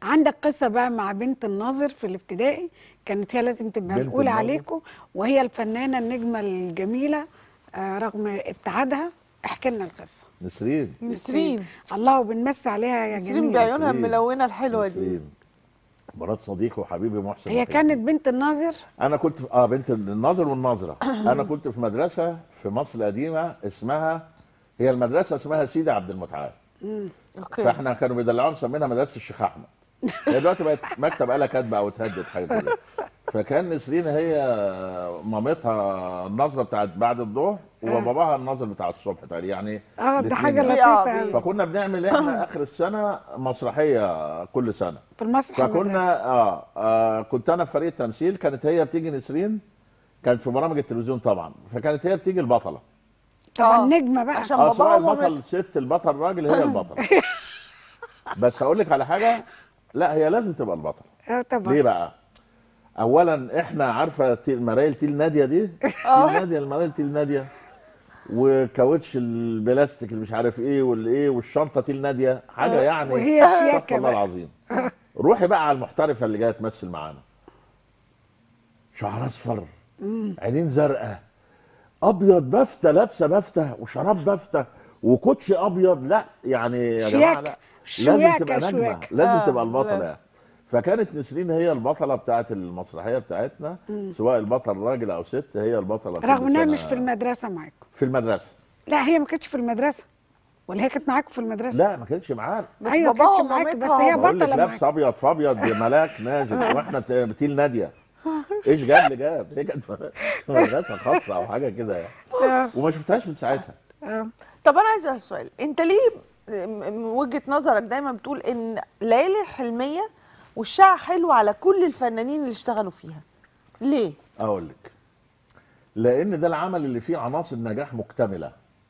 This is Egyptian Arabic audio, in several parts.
عندك قصه بقى مع بنت الناظر في الابتدائي كانت هي لازم تبقى بنت الاولى الناظر؟ عليكم وهي الفنانه النجمه الجميله آه، رغم ابتعادها احكي لنا القصه نسرين نسرين الله وبنمسي عليها يا نسرين جميل بعيونها نسرين. الملونه الحلوه دي نسرين مرات صديقي وحبيبي محسن هي وحيد. كانت بنت الناظر انا كنت في اه بنت الناظر والناظره انا كنت في مدرسه في مصر القديمه اسمها هي المدرسه اسمها سيدي عبد المتعال اوكي فاحنا كانوا بيدلعونا مسمينها مدرسه الشيخ احمد هي دلوقتي بقت مكتب آلة كاتبه او اتهدت حاجه كده فكان نسرين هي مامتها النظره بتاعت بعد الظهر وباباها النظر بتاع الصبح تقريبا يعني اه ده الاتنين حاجه يعني. لطيفه آه، أوي. فكنا بنعمل احنا اخر السنه مسرحيه كل سنه في المسرح المدرسي. فكنا آه, اه كنت انا في فريق التمثيل كانت هي بتيجي نسرين كانت في برامج التلفزيون طبعا فكانت هي بتيجي البطله طبعا آه. نجمه بقى عشان اه سواء باباها ومامتها البطل ست البطل راجل هي البطل بس هقول لك على حاجه لا هي لازم تبقى البطل اه طبعا ليه بقى اولا احنا عارفه تي- مرايل تيل ناديه دي تيل ناديه المرايل تيل ناديه وكاوتش البلاستيك اللي مش عارف ايه والايه والشنطه تيل ناديه حاجه يعني وهي شياكة استغفر الله بقى. العظيم روحي بقى على المحترفه اللي جايه تمثل معانا شعر اصفر عينين زرقاء ابيض بفته لابسه بفته وشراب بفته وكوتش ابيض لا يعني يا جماعه شياكة. لا لازم شياكة تبقى نجمه شوياكة. لازم آه، تبقى البطله لازم. يعني فكانت نسرين هي البطله بتاعت المسرحيه بتاعتنا سواء البطل راجل او ست هي البطله كل رغم انها سنة مش في المدرسه معاكم في المدرسه لا هي ما كانتش في المدرسه ولا هي كانت معاكم في المدرسه لا ما كانتش معانا بس ايوه ما باباها كانتش معاك بس ومامتها هي بقول لك بطله لابس معاك ابيض في ابيض يا ملاك نازل واحنا ت- بتيل ناديه ايش جاب اللي جاب هي كانت في مدرسه خاصه او حاجه كده يعني آه، وما شفتهاش من ساعتها آه. طب انا عايزه اسال سؤال انت ليه م- من وجهه نظرك دايما بتقول ان ليالي الحلميه وشها حلو على كل الفنانين اللي اشتغلوا فيها ليه اقول لك لان ده العمل اللي فيه عناصر نجاح مكتمله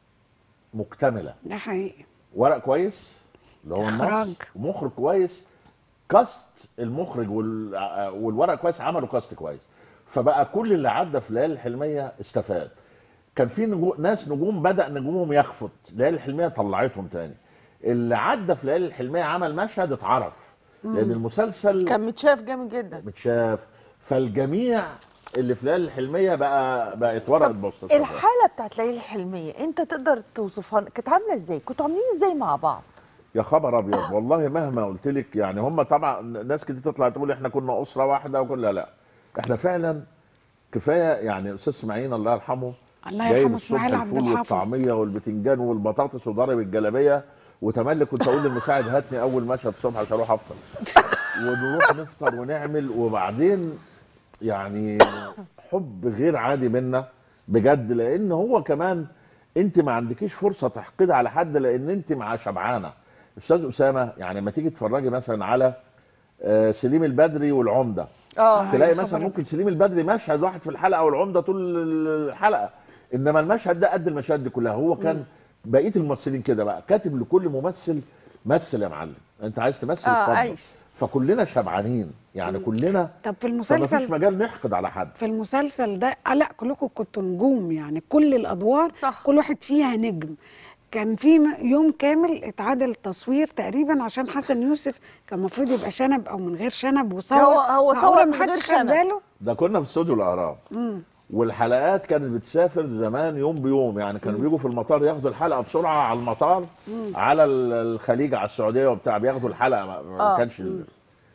مكتمله ده حقيقي ورق كويس اللي هو إخراج. النص ومخرج كويس كاست المخرج وال... والورق كويس عملوا كاست كويس فبقى كل اللي عدى في ليالي الحلميه استفاد كان في نجو... ناس نجوم بدا نجومهم يخفت ليالي الحلميه طلعتهم تاني اللي عدى في ليالي الحلميه عمل مشهد اتعرف لان المسلسل كان متشاف جامد جدا متشاف فالجميع اللي في ليالي الحلميه بقى بقى اتورق البوستر الحاله بتاعت ليالي الحلميه انت تقدر توصفها لنا؟ كانت عامله ازاي كنتوا عاملين ازاي مع بعض يا خبر ابيض والله مهما قلت لك يعني هم طبعا ناس كتير تطلع تقول احنا كنا اسره واحده وكل لا لا احنا فعلا كفايه يعني استاذ اسماعيل الله يرحمه الله جايب يرحمه الصبح اسماعيل عبد الفول الحافظ والطعميه والبتنجان والبطاطس وضارب الجلابيه وتملي كنت اقول للمساعد هاتني اول مشهد الصبح عشان اروح افطر ونروح نفطر ونعمل وبعدين يعني حب غير عادي منا بجد لان هو كمان انت ما عندكيش فرصه تحقد على حد لان انت مع شبعانه استاذ اسامه يعني لما تيجي تتفرجي مثلا على آه، سليم البدري والعمده اه تلاقي يا مثلا خبر ممكن سليم البدري مشهد واحد في الحلقه والعمده طول الحلقه انما المشهد ده قد المشاهد دي كلها هو كان بقيه الممثلين كده بقى كاتب لكل ممثل مثل يا معلم انت عايز تمثل آه، اتفضل عيش. فكلنا شبعانين يعني كلنا طب في فما فيش المسلسل مجال نحقد على حد في المسلسل ده آه لا كلكم كنتوا نجوم يعني كل الادوار صح. كل واحد فيها نجم كان في م- يوم كامل اتعاد التصوير تقريبا عشان حسن يوسف كان المفروض يبقى شنب او من غير شنب وصور هو- هو معقولة صور من محدش غير خد شنب. باله ده كنا في استوديو الاهرام والحلقات كانت بتسافر زمان يوم بيوم يعني كانوا بيجوا في المطار ياخدوا الحلقه بسرعه على المطار على ال- الخليج على السعوديه وبتاع بياخدوا الحلقه ما ما آه. كانش ال-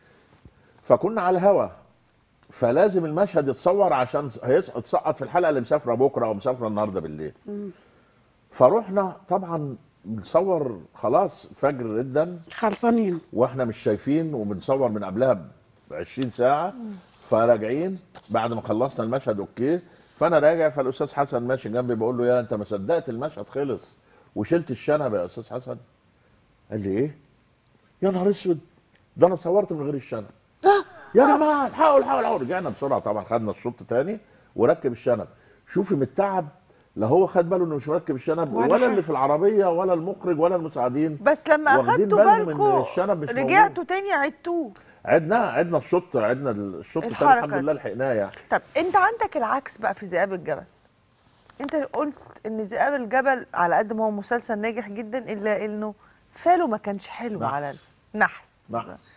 فكنا على الهوا فلازم المشهد يتصور عشان هيتسقط في الحلقه اللي مسافره بكره او مسافره النهارده بالليل فروحنا طبعا بنصور خلاص فجر جدا خلصانين واحنا مش شايفين وبنصور من قبلها ب 20 ساعه فراجعين بعد ما خلصنا المشهد اوكي فانا راجع فالاستاذ حسن ماشي جنبي بقول له يا انت ما صدقت المشهد خلص وشلت الشنب يا استاذ حسن قال لي ايه يا نهار اسود ده انا صورت من غير الشنب يا جماعه الحقوا الحقوا الحقوا رجعنا بسرعه طبعا خدنا الشوط تاني وركب الشنب شوفي من التعب لا هو خد باله انه مش مركب الشنب ولا ولا, حاجة. اللي في العربيه ولا المخرج ولا المساعدين بس لما واخدين اخدتوا بالهم إن بالكم الشنب مش موجود. رجعتوا تاني عدتوه عدنا عدنا الشوط عدنا الشوط الثاني الحركة. الحمد لله لحقناه يعني طب انت عندك العكس بقى في ذئاب الجبل انت قلت ان ذئاب الجبل على قد ما هو مسلسل ناجح جدا الا انه فاله ما كانش حلو نحس. على النحس نحس.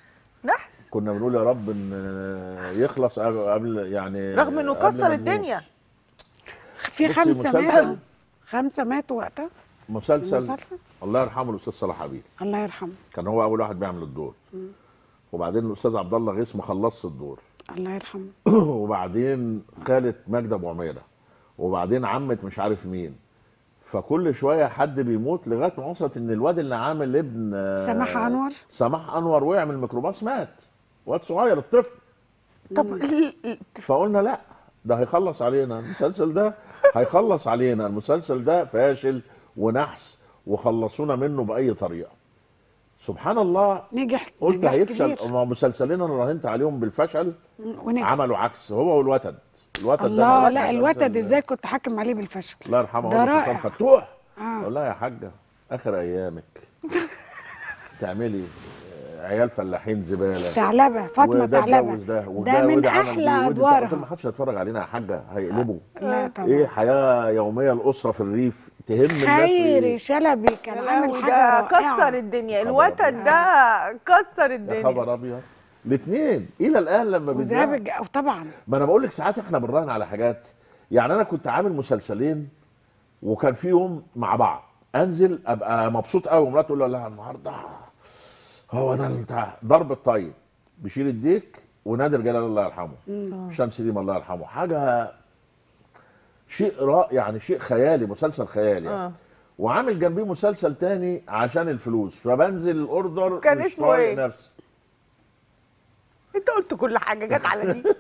نحس كنا بنقول يا رب ان يخلص قبل- قبل يعني رغم انه قبل كسر ما نموت. الدنيا في بصي، خمسه مسلسل- ماتوا خمسه ماتوا وقتها مسلسل المسلسل الله يرحمه الاستاذ صلاح حبيب الله يرحمه كان هو اول واحد بيعمل الدور وبعدين الاستاذ عبد الله غيث ما خلصش الدور الله يرحمه وبعدين خالة ماجدة ابو عميره وبعدين عمة مش عارف مين فكل شويه حد بيموت لغايه ما وصلت ان الواد اللي عامل ابن آه، سماح أنور؟ سماح انور وقع من الميكروباص مات واد صغير الطفل طب ال- ال- فقلنا لا ده هيخلص علينا المسلسل ده هيخلص علينا المسلسل ده فاشل ونحس وخلصونا منه باي طريقه سبحان الله نجح قلت نجاح هيفشل كبير. ما مسلسلين انا راهنت عليهم بالفشل ونجح عملوا عكس هو والوتد الوتد ده الله من لا أحسن الوتد الناس ازاي كنت حاكم عليه بالفشل الله يرحمه ده هو سلطان رائع. فتوح آه. اقول لها يا حاجه اخر ايامك تعملي آه، عيال فلاحين زباله ثعلبه فاطمه وده ثعلبه اتجوز ده ده وده من وده عمل احلى دي ودي. قلت له ادوارها ما حدش هيتفرج علينا يا حاجه هيقلبوا لا طبعا ايه حياه يوميه الاسره في الريف تهم الناس خيري إيه؟ شلبي كان يا عامل لهوي، حاجه ده رائعه كسر الدنيا خبر الوتد أبيض. ده كسر يا الدنيا خبر ابيض الاثنين الى الان لما وذهاب بنذاع الج- أو طبعا ما انا بقول لك ساعات احنا بنراهن على حاجات يعني انا كنت عامل مسلسلين وكان في يوم مع بعض انزل ابقى مبسوط قوي ومراتي تقول لي لا النهارده هو ده بتاع ضرب الطيب بشير الديك ونادر جلال الله يرحمه شمس ديم الله يرحمه حاجه شيء رائع يعني شيء خيالي مسلسل خيالي يعني. آه. وعامل جنبيه مسلسل تاني عشان الفلوس فبنزل الاوردر كان مش اسمه طايق إيه؟ نفسي انت قلت كل حاجه جت على دي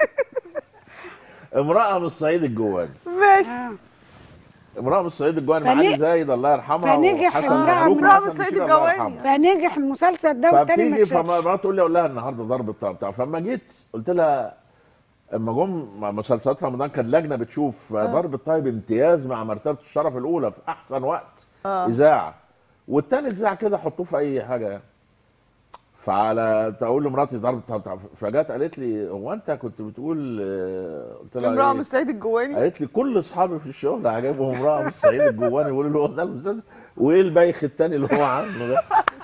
امراه من الصعيد الجواني ماشي آه. امراه من الصعيد الجواني فن- معالي زايد الله يرحمها فنجح وحسن امرأة مبروك من- وحسن امرأة من الصعيد بشير الله الجواني. يرحمه. فنجح المسلسل ده والتاني ما فبتيجي اتشافش فمرات تقول لي اقول لها النهارده ضرب بتاع بتاع فلما جيت قلت لها اما جم مع مسلسلات رمضان كان لجنه بتشوف ضرب الطيب امتياز مع مرتبه الشرف الاولى في احسن وقت آه. اذاعه والتاني اذاعه كده حطوه في اي حاجه يعني فعلى تقول لمراتي ضرب بتاع بتاع فجت قالت لي هو انت كنت بتقول آه، قلت لها امراه إيه؟ من الصعيد الجواني قالت لي كل اصحابي في الشغل عجبهم امراه من الصعيد الجواني يقولوا له ده المسلسل وايه البايخ التاني اللي هو عامله ده